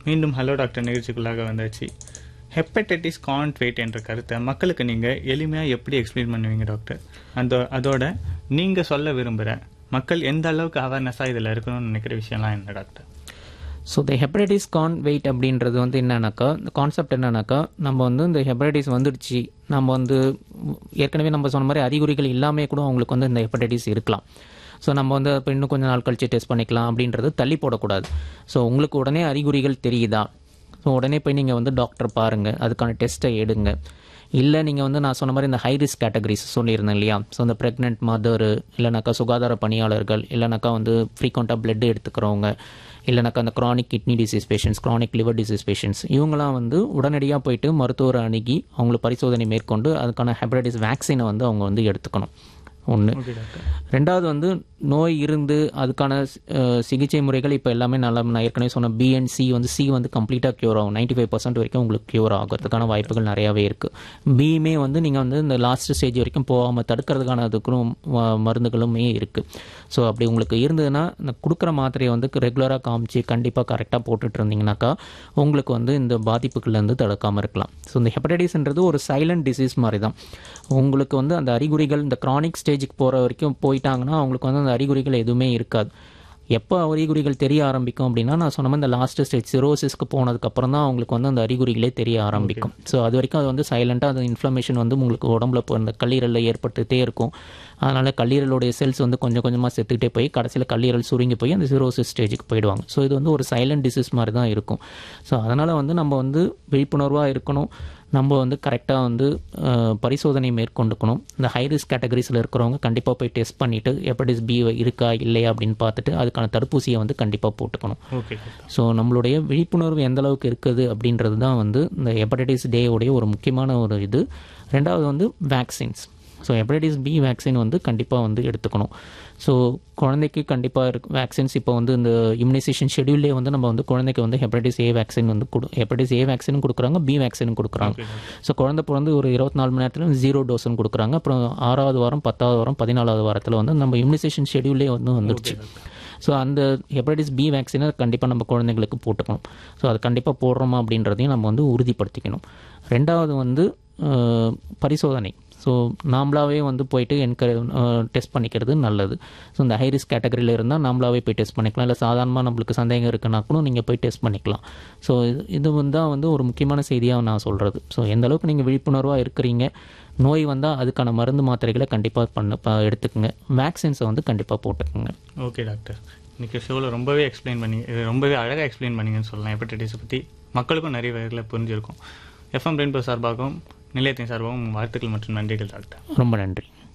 மீண்டும் hello doctor நிகழ்ச்சிக்குள்ளாக வந்தாச்சு hepatitis can't wait என்ற கருத்தை மக்களுக்கு நீங்கள் எளிமையாக எப்படி எக்ஸ்பிளைன் பண்ணுவீங்க டாக்டர் அந்த அதோட நீங்கள் சொல்ல விரும்புகிற மக்கள் எந்த அளவுக்கு அவேர்னஸாக இதில் இருக்கணும்னு நினைக்கிற விஷயம்லாம் என்ன டாக்டர் ஸோ இந்த ஹெப்படைட்டிஸ் கான் வெயிட் அப்படின்றது வந்து என்னன்னாக்கா இந்த கான்செப்ட் என்னன்னாக்கா நம்ம வந்து இந்த ஹெப்படைட்டிஸ் வந்துடுச்சு நம்ம வந்து ஏற்கனவே நம்ம சொன்ன மாதிரி அறிகுறிகள் இல்லாமே கூட அவங்களுக்கு வந்து இந்த ஹெப்படைட்டிஸ் இருக்கலாம் ஸோ நம்ம வந்து இப்போ இன்னும் கொஞ்சம் நாள் கழிச்சு டெஸ்ட் பண்ணிக்கலாம் அப்படின்றது தள்ளி போடக்கூடாது ஸோ உங்களுக்கு உடனே அறிகுறிகள் தெரியுதா ஸோ உடனே போய் நீங்கள் வந்து டாக்டர் பாருங்கள் அதுக்கான டெஸ்ட்டை எடுங்க இல்லை நீங்கள் வந்து நான் சொன்ன மாதிரி இந்த ஹை ரிஸ்க் கேட்டகரிஸ் சொல்லியிருந்தேன் இல்லையா ஸோ இந்த ப்ரெக்னென்ட் மதரு இல்லைனாக்கா சுகாதார பணியாளர்கள் இல்லைனாக்கா வந்து ஃப்ரீக்வெண்ட்டாக பிளட் எடுத்துக்கிறவங்க இல்லைனாக்கா அந்த chronic kidney disease patients chronic liver disease patients இவங்களாம் வந்து உடனடியாக போயிட்டு மருத்துவரை அணுகி அவங்களுக்கு பரிசோதனை மேற்கொண்டு அதுக்கான ஹெப்படைட்டிஸ் வேக்சினை வந்து அவங்க வந்து எடுத்துக்கணும் ஒன்று ஓகே டாக்டர் ரெண்டாவது வந்து நோய் இருந்து அதுக்கான அஹ், சிகிச்சை முறைகள் இப்போ எல்லாமே நல்லா நான் ஏற்கனவே சொன்ன பிஎன்சி வந்து சி வந்து கம்ப்ளீட்டாக க்யூர் ஆகும் நைன்டி ஃபைவ் பர்சன்ட் வரைக்கும் உங்களுக்கு க்யூர் ஆகிறதுக்கான வாய்ப்புகள் நிறையாவே இருக்குது பியுமே வந்து நீங்கள் வந்து இந்த லாஸ்ட் ஸ்டேஜ் வரைக்கும் போகாமல் தடுக்கிறதுக்கான அதுக்கும் ம- மருந்துகளுமே இருக்குது ஸோ அப்படி உங்களுக்கு இருந்ததுன்னா இந்த கொடுக்குற மாத்திரையை வந்து ரெகுலராக காமிச்சு கண்டிப்பாக கரெக்டாக போட்டுட்டு இருந்தீங்கன்னாக்கா உங்களுக்கு வந்து இந்த பாதிப்புகள்லேருந்து தடுக்காமல் இருக்கலாம் ஸோ இந்த ஹெப்படைட்டிஸ்ன்றது ஒரு சைலண்ட் டிசீஸ் மாதிரி தான் உங்களுக்கு வந்து அந்த அறிகுறிகள் இந்த க்ரானிக் ஸ்டேஜுக்கு போகிற வரைக்கும் போயிட்டாங்கன்னா அவங்களுக்கு வந்து அந்த அறிகுறிகள் எதுவுமே இருக்காது எப்போ அறிகுறிகள் தெரிய ஆரம்பிக்கும் அப்படின்னா நான் சொன்ன மாதிரி இந்த லாஸ்ட் ஸ்டேஜ் சிரோசிஸ்க்கு போனதுக்கப்புறம் தான் அவங்களுக்கு வந்து அந்த அறிகுறிகளே தெரிய ஆரம்பிக்கும் ஸோ அது வரைக்கும் அது வந்து சைலண்ட்டாக அந்த இன்ஃப்ளமேஷன் வந்து உங்களுக்கு உடம்புல இப்போ இந்த கல்லீரலில் ஏற்பட்டுகிட்டே இருக்கும் அதனால் கல்லீரலுடைய செல்ஸ் வந்து கொஞ்சம் கொஞ்சமாக செத்துக்கிட்டே போய் கடைசியில் கல்லீரல் சுருங்கி போய் அந்த சிரோசிஸ் ஸ்டேஜுக்கு போயிடுவாங்க ஸோ இது வந்து ஒரு சைலண்ட் டிசீஸ் மாதிரி தான் இருக்கும் ஸோ அதனால் வந்து நம்ம வந்து விழிப்புணர்வாக இருக்கணும் நம்ம வந்து கரெக்டாக வந்து அஹ், பரிசோதனை மேற்கொண்டுக்கணும் இந்த ஹை ரிஸ்க் கேட்டகரிஸில் இருக்கிறவங்க கண்டிப்பாக போய் டெஸ்ட் பண்ணிவிட்டு ஹெப்படைட்டிஸ் பி இருக்கா இல்லையா அப்படின்னு பார்த்துட்டு அதுக்கான தடுப்பூசியை வந்து கண்டிப்பாக போட்டுக்கணும் ஓகே டாக்டர் ஸோ நம்மளுடைய விழிப்புணர்வு எந்த அளவுக்கு இருக்குது அப்படின்றது தான் வந்து இந்த ஹெப்படைட்டிஸ் டேவுடைய ஒரு முக்கியமான ஒரு இது ரெண்டாவது வந்து vaccines so hepatitis B vaccine வந்து கண்டிப்பாக வந்து எடுத்துக்கணும் ஸோ குழந்தைக்கு கண்டிப்பாக இருக்கு வேக்சின்ஸ் இப்போ வந்து இந்த இம்யூனைசேஷன் ஷெடியூல்லே வந்து நம்ம வந்து குழந்தைக்கு வந்து ஹெப்படைட்டிஸ் ஏ வேக்சின் வந்து கொடு ஹெப்படைட்டிஸ் ஏ வேக்சினும் கொடுக்குறாங்க பி வேக்சினும் கொடுக்குறாங்க ஸோ குழந்தை பிறந்து ஒரு இருபத்தி நாலு மணி நேரத்தில் ஜீரோ டோஸ்னு கொடுக்குறாங்க அப்புறம் ஆறாவது வாரம் பத்தாவது வாரம் பதினாலாவது வாரத்தில் வந்து நம்ம இம்யூனைசேஷன் ஷெடியூல்லே வந்து வந்துடுச்சு ஸோ அந்த ஹெப்படைட்டிஸ் பி வேக்சினை கண்டிப்பாக நம்ம குழந்தைங்களுக்கு போட்டுக்கணும் ஸோ அது கண்டிப்பாக போடுறோமா அப்படின்றதையும் நம்ம வந்து உறுதிப்படுத்திக்கணும் ரெண்டாவது வந்து அஹ், பரிசோதனை ஸோ நாமளாவே வந்து போயிட்டு என்க டெஸ்ட் பண்ணிக்கிறது நல்லது ஸோ இந்த ஹை ரிஸ்க் கேட்டகரியில் இருந்தால் நாமளாவே போய் டெஸ்ட் பண்ணிக்கலாம் இல்லை சாதாரணமாக நம்மளுக்கு சந்தேகம் இருக்குன்னா கூட நீங்கள் போய் டெஸ்ட் பண்ணிக்கலாம் ஸோ இது இது வந்து தான் வந்து ஒரு முக்கியமான செய்தியாக நான் சொல்கிறது ஸோ எந்த அளவுக்கு நீங்கள் விழிப்புணர்வாக இருக்கிறீங்க நோய் வந்தால் அதுக்கான மருந்து மாத்திரைகளை கண்டிப்பாக பண்ண ப- எடுத்துக்கங்க வேக்சின்ஸை வந்து கண்டிப்பாக போட்டுக்கோங்க ஓகே டாக்டர் இன்னைக்கு ஷோவில் ரொம்பவே எக்ஸ்பிளைன் பண்ணி இது ரொம்பவே அழகாக எக்ஸ்பிளைன் பண்ணீங்கன்னு சொல்லலாம் ஹெப்படைட்டிஸை பற்றி மக்களுக்கும் நிறைய வகையில் புரிஞ்சிருக்கும் எஃப்எம் ரெயின்போ சார்பாகவும் நிலையத்தின் சார்பாகவும் வாழ்த்துக்கள் மற்றும் நன்றிகள் டாக்டர் ரொம்ப நன்றி